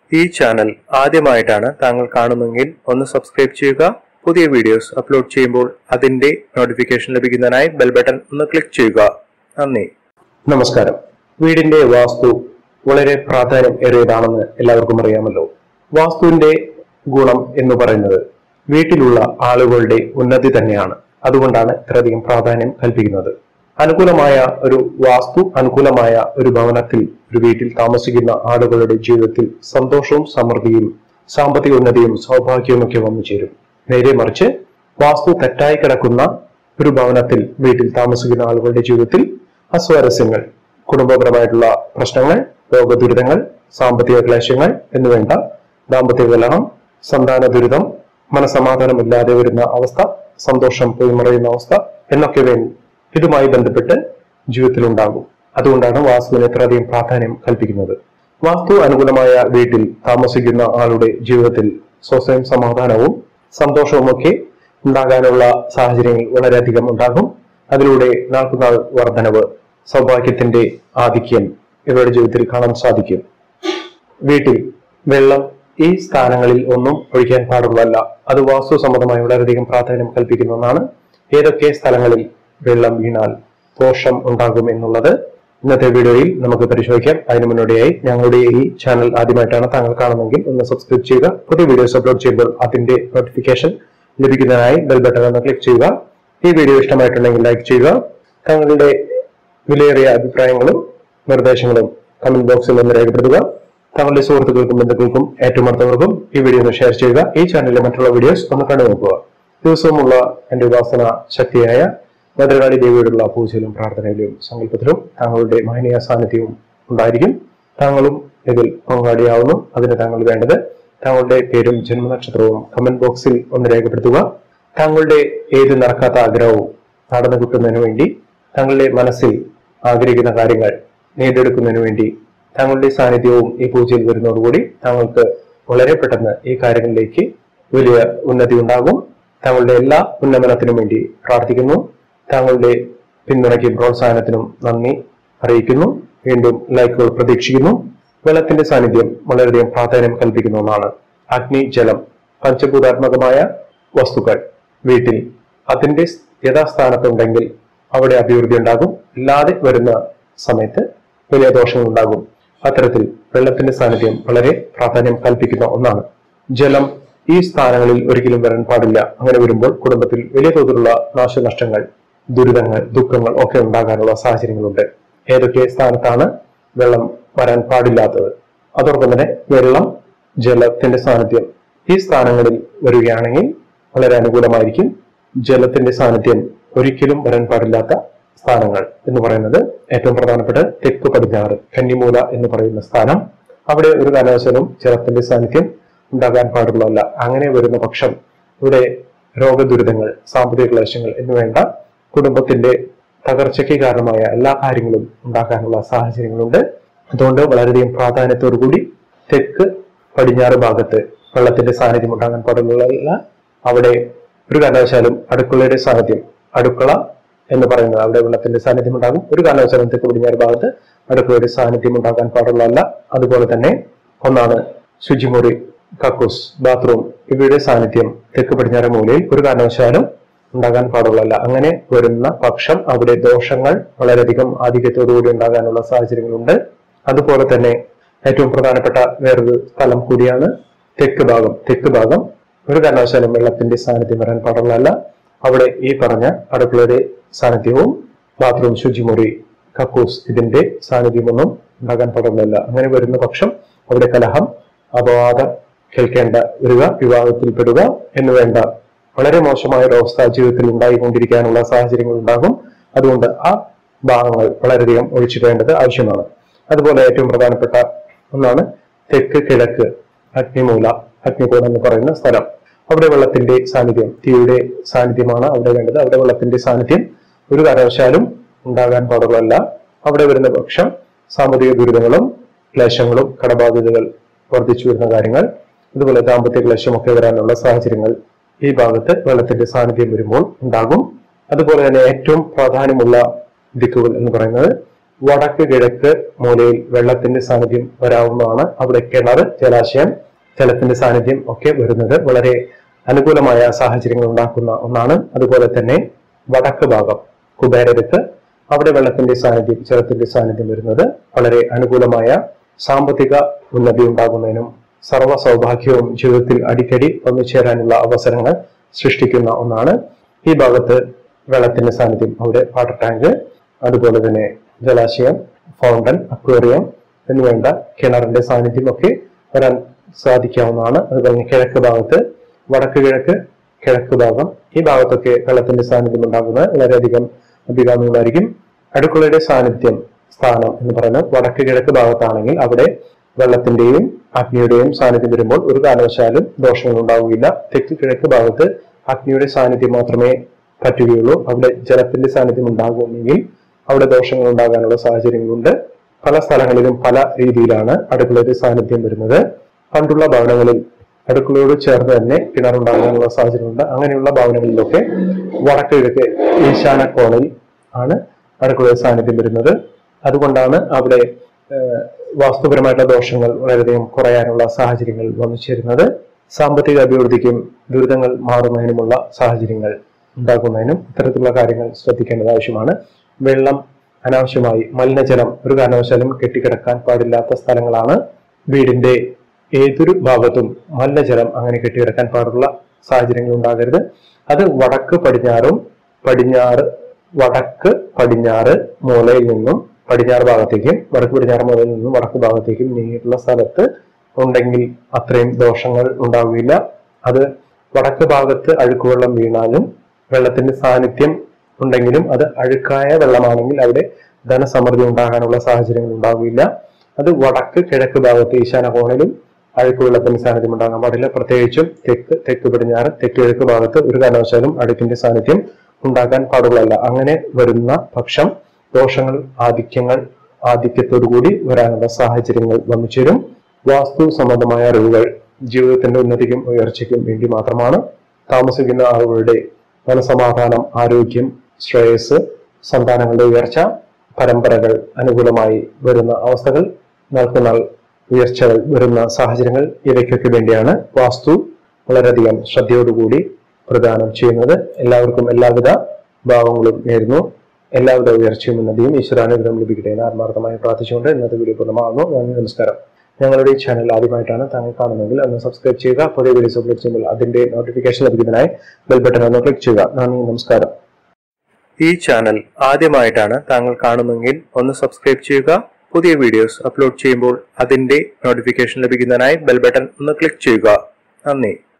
ഈ ചാനൽ ആദ്യമായിട്ടാണ് താങ്കൾ കാണുന്നതെങ്കിൽ ഒന്ന് സബ്സ്ക്രൈബ് ചെയ്യുക പുതിയ വീഡിയോസ് അപ്ലോഡ് ചെയ്യുമ്പോൾ അതിന്റെ നോട്ടിഫിക്കേഷൻ ലഭിക്കുന്നതിനായി ബെൽ ബട്ടൺ ഒന്ന് ക്ലിക്ക് ചെയ്യുക നന്ദി നമസ്കാരം വീടിന്റെ വാസ്തു വളരെ പ്രാധാന്യം ഏറിയതാണെന്ന് എല്ലാവർക്കും അറിയാമല്ലോ വാസ്തുവിന്റെ ഗുണം എന്ന് പറയുന്നത് വീട്ടിലുള്ള ആളുകളുടെ ഉന്നതി തന്നെയാണ് അതുകൊണ്ടാണ് ഇത്രയധികം പ്രാധാന്യം കൽപ്പിക്കുന്നത് അനുകൂലമായ ഒരു വാസ്തു അനുകൂലമായ ഒരു ഭവനത്തിൽ ഒരു വീട്ടിൽ താമസിക്കുന്ന ആളുകളുടെ ജീവിതത്തിൽ സന്തോഷവും സമൃദ്ധിയും സാമ്പത്തിക ഉന്നതിയും സൗഭാഗ്യവും ഒക്കെ വന്നു ചേരും നേരെ മറിച്ച് വാസ്തു തെറ്റായി കിടക്കുന്ന ഒരു ഭവനത്തിൽ വീട്ടിൽ താമസിക്കുന്ന ആളുകളുടെ ജീവിതത്തിൽ അസ്വാരസ്യങ്ങൾ കുടുംബപരമായിട്ടുള്ള പ്രശ്നങ്ങൾ രോഗദുരിതങ്ങൾ സാമ്പത്തിക ക്ലേശങ്ങൾ എന്നുവേണ്ട ദാമ്പത്യ കലഹം സന്താന ദുരിതം മനസമാധാനമില്ലാതെ വരുന്ന അവസ്ഥ സന്തോഷം പോയി മറയുന്ന അവസ്ഥ എന്നൊക്കെ വേണ്ടി ഇതുമായി ബന്ധപ്പെട്ട് ജീവിതത്തിൽ ഉണ്ടാകും അതുകൊണ്ടാണ് വാസ്തുവിന് ഇത്രയധികം പ്രാധാന്യം കൽപ്പിക്കുന്നത് വാസ്തു അനുകൂലമായ വീട്ടിൽ താമസിക്കുന്ന ആളുടെ ജീവിതത്തിൽ സ്വയം സമാധാനവും സന്തോഷവുമൊക്കെ ഉണ്ടാകാനുള്ള സാഹചര്യങ്ങൾ വളരെയധികം ഉണ്ടാകും അതിലൂടെ നാൾക്കുനാൾ വർധനവ് സൗഭാഗ്യത്തിന്റെ ആധിക്യം ഇവരുടെ ജീവിതത്തിൽ കാണാൻ സാധിക്കും വീട്ടിൽ വെള്ളം ഈ സ്ഥാനങ്ങളിൽ ഒന്നും ഒഴിക്കാൻ പാടുള്ളതല്ല അത് വാസ്തു സംബന്ധമായി വളരെയധികം പ്രാധാന്യം കൽപ്പിക്കുന്ന ഒന്നാണ് ഏതൊക്കെ സ്ഥലങ്ങളിൽ വെള്ളം വീണാൽ ദോഷം ഉണ്ടാകും എന്നുള്ളത് ഇന്നത്തെ വീഡിയോയിൽ നമുക്ക് പരിശോധിക്കാം അതിന് മുന്നോടിയായി ഞങ്ങളുടെ ഈ ചാനൽ ആദ്യമായിട്ടാണ് താങ്കൾ കാണുന്നതെങ്കിൽ ഒന്ന് സബ്സ്ക്രൈബ് ചെയ്യുക പുതിയ വീഡിയോസ് അപ്ലോഡ് ചെയ്യുമ്പോൾ അതിന്റെ നോട്ടിഫിക്കേഷൻ ലഭിക്കുന്നതിനായി ബെൽ ബട്ടൺ ഒന്ന് ക്ലിക്ക് ചെയ്യുക ഈ വീഡിയോ ഇഷ്ടമായിട്ടുണ്ടെങ്കിൽ ലൈക്ക് ചെയ്യുക താങ്കളുടെ വിലയേറിയ അഭിപ്രായങ്ങളും നിർദ്ദേശങ്ങളും കമന്റ് ബോക്സിൽ ഒന്ന് രേഖപ്പെടുത്തുക താങ്കളുടെ സുഹൃത്തുക്കൾക്കും ബന്ധുക്കൾക്കും ഏറ്റവും അടുത്തവർക്കും ഈ വീഡിയോ ഒന്ന് ഷെയർ ചെയ്യുക ഈ ചാനലിലെ മറ്റുള്ള വീഡിയോസ് ഒന്ന് കണ്ടു നോക്കുക ദിവസവുമുള്ള എന്റെ ഉപാസന ശക്തിയായ ഭദ്രകാളി ദേവിയോടുള്ള പൂജയിലും പ്രാർത്ഥനയിലും സങ്കല്പത്തിലും താങ്കളുടെ മഹനീയ സാന്നിധ്യവും ഉണ്ടായിരിക്കും താങ്കളും ഇതിൽ പങ്കാളിയാവുന്നു അതിന് താങ്കൾ വേണ്ടത് താങ്കളുടെ പേരും ജന്മനക്ഷത്രവും കമന്റ് ബോക്സിൽ ഒന്ന് രേഖപ്പെടുത്തുക താങ്കളുടെ ഏത് നടക്കാത്ത ആഗ്രഹവും നടന്നു കിട്ടുന്നതിന് വേണ്ടി താങ്കളുടെ മനസ്സിൽ ആഗ്രഹിക്കുന്ന കാര്യങ്ങൾ നേടിയെടുക്കുന്നതിന് വേണ്ടി താങ്കളുടെ സാന്നിധ്യവും ഈ പൂജയിൽ വരുന്നതോടുകൂടി താങ്കൾക്ക് വളരെ പെട്ടെന്ന് ഈ കാര്യങ്ങളിലേക്ക് വലിയ ഉന്നതി ഉണ്ടാകും താങ്കളുടെ എല്ലാ ഉന്നമനത്തിനും വേണ്ടി പ്രാർത്ഥിക്കുന്നു താങ്കളുടെ പിന്തുണയ്ക്കും പ്രോത്സാഹനത്തിനും നന്ദി അറിയിക്കുന്നു വീണ്ടും ലൈക്കുകൾ പ്രതീക്ഷിക്കുന്നു വെള്ളത്തിന്റെ സാന്നിധ്യം വളരെയധികം പ്രാധാന്യം കൽപ്പിക്കുന്ന ഒന്നാണ് അഗ്നി ജലം പഞ്ചഭൂതാത്മകമായ വസ്തുക്കൾ വീട്ടിൽ അതിന്റെ യഥാസ്ഥാനത്തുണ്ടെങ്കിൽ അവിടെ അഭിവൃദ്ധി ഉണ്ടാകും ഇല്ലാതെ വരുന്ന സമയത്ത് വലിയ ദോഷങ്ങൾ ഉണ്ടാകും അത്തരത്തിൽ വെള്ളത്തിന്റെ സാന്നിധ്യം വളരെ പ്രാധാന്യം കൽപ്പിക്കുന്ന ഒന്നാണ് ജലം ഈ സ്ഥാനങ്ങളിൽ ഒരിക്കലും വരാൻ പാടില്ല അങ്ങനെ വരുമ്പോൾ കുടുംബത്തിൽ വലിയ തോതിലുള്ള നാശനഷ്ടങ്ങൾ ദുരിതങ്ങൾ ദുഃഖങ്ങൾ ഒക്കെ ഉണ്ടാകാനുള്ള സാഹചര്യങ്ങളുണ്ട് ഏതൊക്കെ സ്ഥാനത്താണ് വെള്ളം വരാൻ പാടില്ലാത്തത് അതോടൊപ്പം തന്നെ വെള്ളം ജലത്തിന്റെ സാന്നിധ്യം ഈ സ്ഥാനങ്ങളിൽ വരികയാണെങ്കിൽ വളരെ അനുകൂലമായിരിക്കും ജലത്തിന്റെ സാന്നിധ്യം ഒരിക്കലും വരാൻ പാടില്ലാത്ത സ്ഥാനങ്ങൾ എന്ന് പറയുന്നത് ഏറ്റവും പ്രധാനപ്പെട്ട തെക്ക് പടിഞ്ഞാറ് കന്നിമൂല എന്ന് പറയുന്ന സ്ഥാനം അവിടെ ഒരു കാലാവസ്ഥയിലും ജലത്തിന്റെ സാന്നിധ്യം ഉണ്ടാകാൻ പാടുള്ളതല്ല അങ്ങനെ വരുന്ന പക്ഷം ഇവിടെ രോഗദുരിതങ്ങൾ സാമ്പത്തിക ക്ലേശങ്ങൾ എന്നുവേണ്ട കുടുംബത്തിന്റെ തകർച്ചയ്ക്ക് കാരണമായ എല്ലാ കാര്യങ്ങളും ഉണ്ടാക്കാനുള്ള സാഹചര്യങ്ങളുണ്ട് അതുകൊണ്ട് വളരെയധികം പ്രാധാന്യത്തോടു കൂടി തെക്ക് പടിഞ്ഞാറ് ഭാഗത്ത് വെള്ളത്തിന്റെ സാന്നിധ്യം ഉണ്ടാകാൻ പാടുള്ളതല്ല അവിടെ ഒരു കാരണവശാലും അടുക്കളയുടെ സാന്നിധ്യം അടുക്കള എന്ന് പറയുന്നത് അവിടെ വെള്ളത്തിന്റെ സാന്നിധ്യം ഉണ്ടാകും ഒരു കാരണവശാലും തെക്ക് പടിഞ്ഞാറ് ഭാഗത്ത് അടുക്കളയുടെ സാന്നിധ്യം ഉണ്ടാകാൻ പാടുള്ളതല്ല അതുപോലെ തന്നെ ഒന്നാണ് ശുചിമുറി കക്കൂസ് ബാത്റൂം ഇവയുടെ സാന്നിധ്യം തെക്ക് പടിഞ്ഞാറ് മൂലയിൽ ഒരു കാരണവശാലും ഉണ്ടാകാൻ പാടുള്ളതല്ല അങ്ങനെ വരുന്ന പക്ഷം അവിടെ ദോഷങ്ങൾ വളരെയധികം ആധിക്യത്തോടുകൂടി ഉണ്ടാകാനുള്ള സാഹചര്യങ്ങളുണ്ട് അതുപോലെ തന്നെ ഏറ്റവും പ്രധാനപ്പെട്ട വേറൊരു സ്ഥലം കൂടിയാണ് തെക്ക് ഭാഗം തെക്ക് ഭാഗം ഒരു കാരണവശാലും വെള്ളത്തിന്റെ സാന്നിധ്യം വരാൻ പാടുള്ളതല്ല അവിടെ ഈ പറഞ്ഞ അടുക്കളയുടെ സാന്നിധ്യവും ബാത്റൂം ശുചിമുറി കക്കൂസ് ഇതിന്റെ സാന്നിധ്യമൊന്നും ഉണ്ടാകാൻ പാടുള്ളതല്ല അങ്ങനെ വരുന്ന പക്ഷം അവിടെ കലഹം അപവാദ കേൾക്കേണ്ട വരിക വിവാഹത്തിൽപ്പെടുക എന്ന് വേണ്ട വളരെ മോശമായ ഒരു അവസ്ഥ ജീവിതത്തിൽ ഉണ്ടായിക്കൊണ്ടിരിക്കാനുള്ള സാഹചര്യങ്ങൾ ഉണ്ടാകും അതുകൊണ്ട് ആ ഭാഗങ്ങൾ വളരെയധികം ഒഴിച്ചിടേണ്ടത് ആവശ്യമാണ് അതുപോലെ ഏറ്റവും പ്രധാനപ്പെട്ട ഒന്നാണ് തെക്ക് കിഴക്ക് അഗ്നിമൂല അഗ്നികോൺ എന്ന് പറയുന്ന സ്ഥലം അവിടെ വെള്ളത്തിന്റെ സാന്നിധ്യം തീയുടെ സാന്നിധ്യമാണ് അവിടെ വേണ്ടത് അവിടെ വെള്ളത്തിന്റെ സാന്നിധ്യം ഒരു കാരണവശാലും ഉണ്ടാകാൻ പാടുള്ളതല്ല അവിടെ വരുന്ന പക്ഷം സാമ്പത്തിക ദുരിതങ്ങളും ക്ലേശങ്ങളും കടബാധ്യതകൾ വർദ്ധിച്ചു വരുന്ന കാര്യങ്ങൾ അതുപോലെ ദാമ്പത്യ ക്ലേശമൊക്കെ വരാനുള്ള സാഹചര്യങ്ങൾ ഈ ഭാഗത്ത് വെള്ളത്തിന്റെ സാന്നിധ്യം വരുമ്പോൾ ഉണ്ടാകും അതുപോലെ തന്നെ ഏറ്റവും പ്രാധാന്യമുള്ള ദിക്കുകൾ എന്ന് പറയുന്നത് വടക്ക് കിഴക്ക് മൂലയിൽ വെള്ളത്തിന്റെ സാന്നിധ്യം വരാവുന്നതാണ് അവിടെ കിണർ ജലാശയം ജലത്തിന്റെ സാന്നിധ്യം ഒക്കെ വരുന്നത് വളരെ അനുകൂലമായ സാഹചര്യങ്ങൾ ഉണ്ടാക്കുന്ന ഒന്നാണ് അതുപോലെ തന്നെ വടക്ക് ഭാഗം കുബേരരുത്ത് അവിടെ വെള്ളത്തിന്റെ സാന്നിധ്യം ജലത്തിന്റെ സാന്നിധ്യം വരുന്നത് വളരെ അനുകൂലമായ സാമ്പത്തിക ഉന്നതി ഉണ്ടാകുന്നതിനും സർവ്വ സൗഭാഗ്യവും ജീവിതത്തിൽ അടിക്കടി ഒന്നുചേരാനുള്ള അവസരങ്ങൾ സൃഷ്ടിക്കുന്ന ഒന്നാണ് ഈ ഭാഗത്ത് വെള്ളത്തിന്റെ സാന്നിധ്യം അവിടെ വാട്ടർ ടാങ്ക് അതുപോലെ തന്നെ ജലാശയം ഫൗണ്ടൻ അക്വേറിയം എന്നുവേണ്ട കിണറിന്റെ സാന്നിധ്യം ഒക്കെ വരാൻ സാധിക്കാവുന്നതാണ് അത് കഴിഞ്ഞ് കിഴക്ക് ഭാഗത്ത് വടക്ക് കിഴക്ക് കിഴക്ക് ഭാഗം ഈ ഭാഗത്തൊക്കെ വെള്ളത്തിന്റെ സാന്നിധ്യം ഉണ്ടാകുന്നത് വളരെയധികം അഭികാമ്യങ്ങളായിരിക്കും അടുക്കളയുടെ സാന്നിധ്യം സ്ഥാനം എന്ന് പറയുന്നത് വടക്ക് കിഴക്ക് ഭാഗത്താണെങ്കിൽ അവിടെ വെള്ളത്തിന്റെയും അഗ്നിയുടെയും സാന്നിധ്യം വരുമ്പോൾ ഒരു കാരണവശാലും ദോഷങ്ങൾ ഉണ്ടാവുകയില്ല തെക്ക് കിഴക്ക് ഭാഗത്ത് അഗ്നിയുടെ സാന്നിധ്യം മാത്രമേ പറ്റുകയുള്ളൂ അവിടെ ജലത്തിന്റെ സാന്നിധ്യം ഉണ്ടാകുമെങ്കിൽ അവിടെ ദോഷങ്ങൾ ഉണ്ടാകാനുള്ള സാഹചര്യങ്ങളുണ്ട് പല സ്ഥലങ്ങളിലും പല രീതിയിലാണ് അടുക്കളയുടെ സാന്നിധ്യം വരുന്നത് പണ്ടുള്ള ഭവനങ്ങളിൽ അടുക്കളയോട് ചേർന്ന് തന്നെ കിണറുണ്ടാകാനുള്ള സാഹചര്യമുണ്ട് അങ്ങനെയുള്ള ഭവനങ്ങളിലൊക്കെ വടക്ക് കിഴക്ക് ഈശാന കോണിൽ ആണ് അടുക്കളയുടെ സാന്നിധ്യം വരുന്നത് അതുകൊണ്ടാണ് അവിടെ ഏഹ്, വാസ്തുപരമായിട്ടുള്ള ദോഷങ്ങൾ വളരെയധികം കുറയാനുള്ള സാഹചര്യങ്ങൾ വന്നു ചേരുന്നത് സാമ്പത്തിക അഭിവൃദ്ധിക്കും ദുരിതങ്ങൾ മാറുന്നതിനുമുള്ള സാഹചര്യങ്ങൾ ഉണ്ടാക്കുന്നതിനും ഇത്തരത്തിലുള്ള കാര്യങ്ങൾ ശ്രദ്ധിക്കേണ്ടത് ആവശ്യമാണ് വെള്ളം അനാവശ്യമായി മലിനജലം ഒരു കാരണവശാലും കെട്ടിക്കിടക്കാൻ പാടില്ലാത്ത സ്ഥലങ്ങളാണ് വീടിന്റെ ഏതൊരു ഭാഗത്തും മലിനജലം അങ്ങനെ കെട്ടിക്കിടക്കാൻ പാടുള്ള സാഹചര്യങ്ങൾ ഉണ്ടാകരുത് അത് വടക്ക് പടിഞ്ഞാറും പടിഞ്ഞാറ് വടക്ക് പടിഞ്ഞാറ് മൂലയിൽ നിന്നും പടിഞ്ഞാറ് ഭാഗത്തേക്കും വടക്ക് പടിഞ്ഞാറ് മൂലയിൽ നിന്നും വടക്ക് ഭാഗത്തേക്കും നീങ്ങിയിട്ടുള്ള സ്ഥലത്ത് ഉണ്ടെങ്കിൽ അത്രയും ദോഷങ്ങൾ ഉണ്ടാവുകയില്ല അത് വടക്ക് ഭാഗത്ത് അഴുക്കുവെള്ളം വീണാലും വെള്ളത്തിന്റെ സാന്നിധ്യം ഉണ്ടെങ്കിലും അത് അഴുക്കായ വെള്ളമാണെങ്കിൽ അവിടെ ധനസമൃദ്ധി ഉണ്ടാകാനുള്ള സാഹചര്യങ്ങൾ ഉണ്ടാവുകയില്ല അത് വടക്ക് കിഴക്ക് ഭാഗത്ത് ഈശാന കോണിലും അഴുക്ക് വെള്ളത്തിന്റെ സാന്നിധ്യം ഉണ്ടാകാൻ പാടില്ല പ്രത്യേകിച്ചും തെക്ക് തെക്ക് പടിഞ്ഞാറ് തെക്ക് കിഴക്ക് ഭാഗത്ത് ഒരു കാരണവശാലും അഴുക്കിന്റെ സാന്നിധ്യം ഉണ്ടാകാൻ പാടുള്ളതല്ല അങ്ങനെ വരുന്ന പക്ഷം ദോഷങ്ങൾ ആധിക്യങ്ങൾ ആധിക്യത്തോടുകൂടി വരാനുള്ള സാഹചര്യങ്ങൾ വന്നു ചേരും വാസ്തു സംബന്ധമായ അറിവുകൾ ജീവിതത്തിന്റെ ഉന്നതിക്കും ഉയർച്ചയ്ക്കും വേണ്ടി മാത്രമാണ് താമസിക്കുന്ന ആളുകളുടെ മനസമാധാനം ആരോഗ്യം ശ്രേയസ് സന്താനങ്ങളുടെ ഉയർച്ച പരമ്പരകൾ അനുകൂലമായി വരുന്ന അവസ്ഥകൾ നാൾക്കുനാൾ ഉയർച്ചകൾ വരുന്ന സാഹചര്യങ്ങൾ ഇവയ്ക്കൊക്കെ വേണ്ടിയാണ് വാസ്തു വളരെയധികം ശ്രദ്ധയോടുകൂടി പ്രദാനം ചെയ്യുന്നത് എല്ലാവർക്കും എല്ലാവിധ ഭാവങ്ങളും നേരുന്നു എല്ലാവിധ ഉയർച്ചയും ഉന്നതിയും ഈശ്വരാനുഗ്രഹം ലഭിക്കട്ടെ എന്ന് ആത്മാർത്ഥമായി പ്രാർത്ഥിച്ചുകൊണ്ട് ഇന്നത്തെ വീഡിയോ പൂർണ്ണമാകുന്നു നന്ദി നമസ്കാരം ഞങ്ങളുടെ ഈ ചാനൽ ആദ്യമായിട്ടാണ് താങ്കൾ കാണുന്നതെങ്കിൽ ഒന്ന് സബ്സ്ക്രൈബ് ചെയ്യുക പുതിയ വീഡിയോസ് അപ്ലോഡ് ചെയ്യുമ്പോൾ അതിന്റെ നോട്ടിഫിക്കേഷൻ ലഭിക്കുന്നതിനായി ബെൽ ബട്ടൺ ഒന്ന് ക്ലിക്ക് ചെയ്യുക നന്ദി നമസ്കാരം ഈ ചാനൽ ആദ്യമായിട്ടാണ് താങ്കൾ കാണുന്നതെങ്കിൽ ഒന്ന് സബ്സ്ക്രൈബ് ചെയ്യുക പുതിയ വീഡിയോസ് അപ്ലോഡ് ചെയ്യുമ്പോൾ അതിന്റെ നോട്ടിഫിക്കേഷൻ ലഭിക്കുന്നതിനായി ബെൽ ബട്ടൺ ഒന്ന് ക്ലിക്ക് ചെയ്യുക നന്ദി